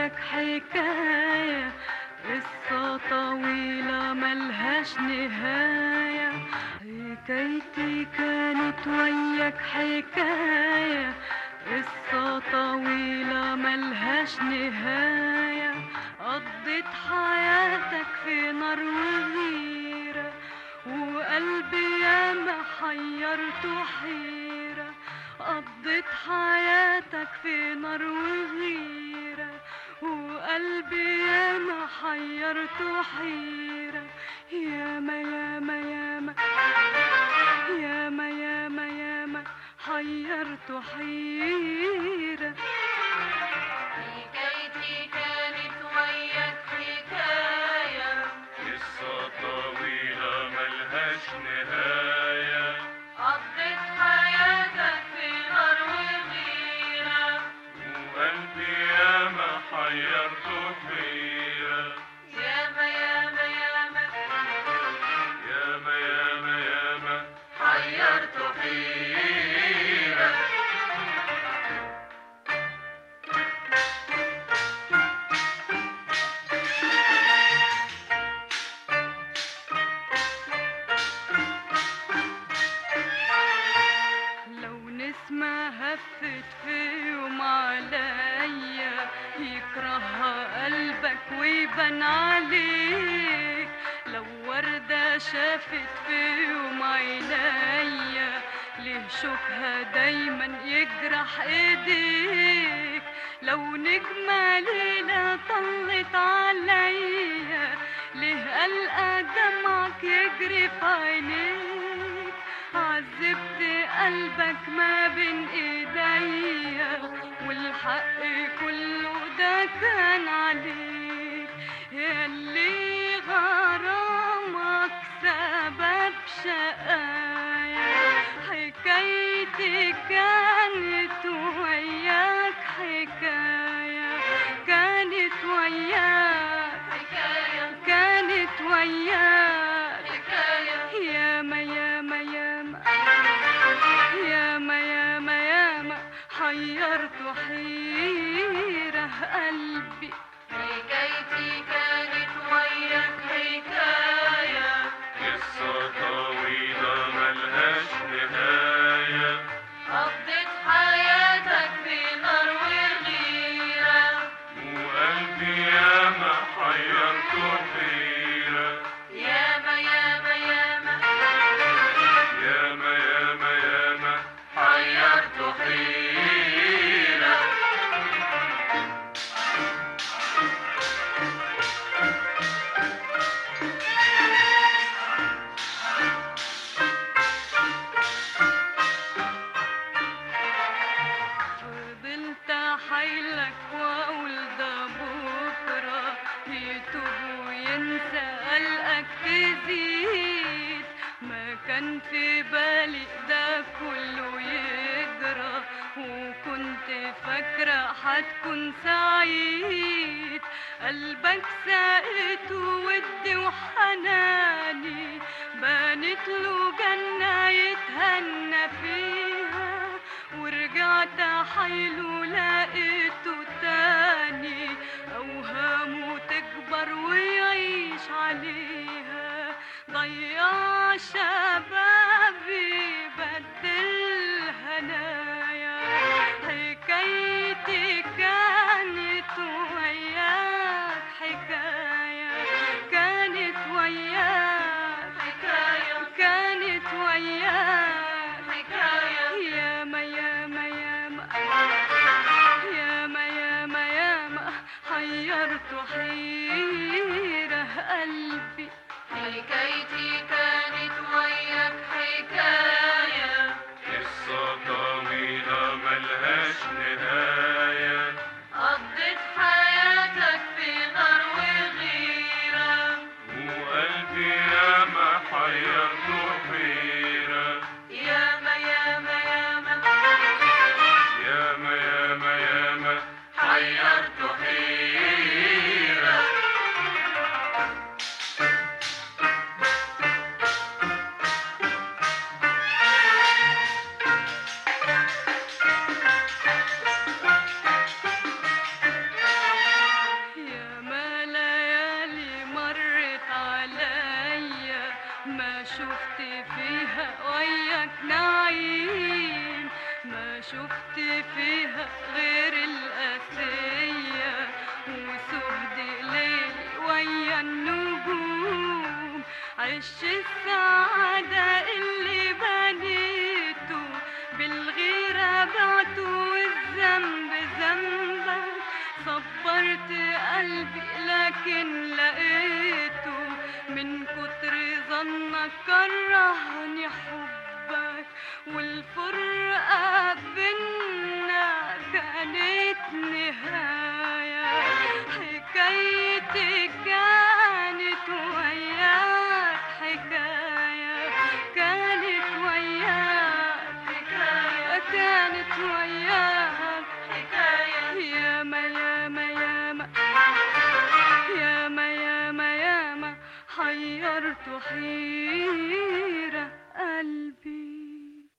وياك حكاية قصة طويلة ملهاش نهاية حكايتي كانت وياك حكاية قصة طويلة ملهاش نهاية قضيت حياتك في نار وغيرة وقلبي ياما حيرته حيرة قضيت حياتك في نار وغيرة وقلبي ياما حيرته حيرة ياما ياما ياما ياما ياما ياما حيرته حيرة حكايتي كانت وياك حكاية قصة طويلة ملهاش نهاية قضيت حياتك في نار وغيرة وقلبي ياما حيرته حيرة ياما ياما ياما ياما ياما ياما حيرته حيرة لو نسمة هفت في يوم عليا يكرهها قلبك ويبان عليك لو وردة شافت في يوم عينيا ليه شوكها دايما يجرح ايديك لو نجمة ليلة طلت عليا ليه ألقى دمعك يجري في عينيك عذبت قلبك ما بين ايديا والحق كله ده كان عليك ياللي غرامك سبب شقايا حكايتي كانت وياك حكاية كانت وياك حكاية كانت وياك حكاية ياما ياما ياما ياما ياما ياما حيرت حيرة قلبي حكايتي كانت وياك حكاية قصة طويلة ملهاش نهاية قضيت حياتك في نار وغيرة وقلبي ياما حيرته حيرة ياما ياما ياما ياما ياما ياما حيرته حيرة فضلت حيلك واقول ده بكره يتوب وينسى قلقك تزيد ما كان في بالي ده كله يجرى وكنت فاكرة هتكون سعيد قلبك ساقته ودي وحناني بانت له جنة يتهنى فيها ورجعت حيله لقيته تاني أوهامه تكبر ويعيش عليها ضيع شبابي بدل هنايا حكايتي كانت وياك حكاية كانت وياك حكاية كانت وياك حكاية ياما ياما ياما شفت فيها وياك نعيم ما شفت فيها غير القاسية وسهد ليل ويا النجوم عش السعادة اللي بنيته بالغيرة بعته والذنب ذنبك صبرت قلبي لكن لقيته من كتر ظنك كرهني حبك والفرقة بينا كانت نهاية حكايتي كانت وياك حكاية كانت وياك حكاية كانت وياك حكاية ياما ياما ياما ياما ياما ياما حيرت حيرة